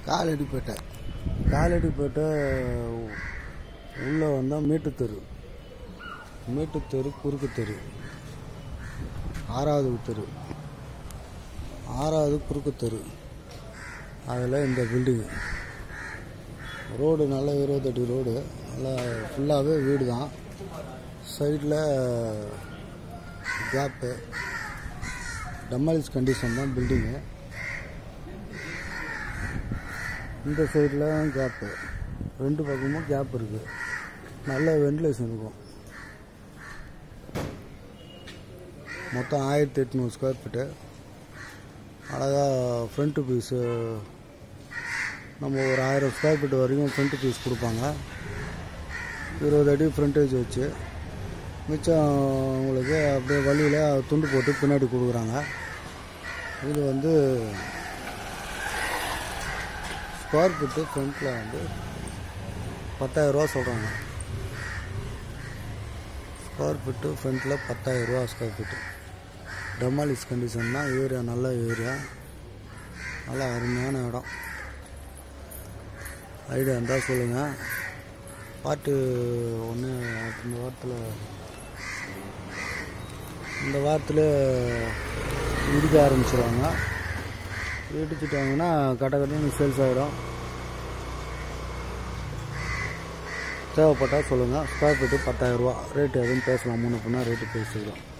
காலடிப்பேட்டை காலடிப்பேட்டை உள்ளே வந்தால் மேட்டுத்தெரு மேட்டுத்தெரு குறுக்கு தெரு ஆறாவது தெரு ஆறாவது குறுக்கு தெரு அதில் இந்த பில்டிங்கு ரோடு நல்ல இருபத்தெட்டு ரோடு நல்லா ஃபுல்லாகவே வீடு தான் சைடில் கேப்பு டம்மாலிஸ் கண்டிஷன் தான் பில்டிங்கு இந்த சைடில் கேப்பு ரெண்டு பக்கமும் கேப் இருக்குது நல்ல வென்டிலேஷன் இருக்கும் மொத்தம் ஆயிரத்தி எட்நூறு ஸ்கொயர் ஃபீட்டு அழகாக ஃப்ரண்ட்டு பீஸு நம்ம ஒரு ஆயிரம் ஸ்கொயர் ஃபீட் வரைக்கும் ஃப்ரண்ட் பீஸ் கொடுப்பாங்க இருபது அடி ஃப்ரண்டேஜ் வச்சு மிச்சம் உங்களுக்கு அப்படியே வழியில் துண்டு போட்டு பின்னாடி கொடுக்குறாங்க இது வந்து ஸ்கொயர் ஃபீட்டு ஃப்ரண்ட்டில் வந்து பத்தாயிரரூவா சொல்கிறாங்க ஸ்கொயர் ஃபீட்டு ஃப்ரண்ட்டில் பத்தாயிரரூவா ஸ்கொயர் ஃபீட்டு டெமாலிஸ் கண்டிஷன் தான் ஏரியா நல்ல ஏரியா நல்லா அருமையான இடம் ஐடியா இருந்தால் சொல்லுங்கள் பாட்டு ஒன்று இந்த வாரத்தில் இந்த வாரத்தில் இடிக்க ஆரம்பிச்சிருவாங்க இடிச்சிட்டாங்கன்னா கட்ட கட்டன்னு சேல்ஸ் ஆகிடும் தேவைப்பட்டால் சொல்லுங்கள் ஸ்கொயர் ஃபீட்டு பத்தாயிரரூவா ரேட்டு எதுவும் பேசலாம் மூணு பொண்ணா ரேட்டு பேசிக்கிறோம்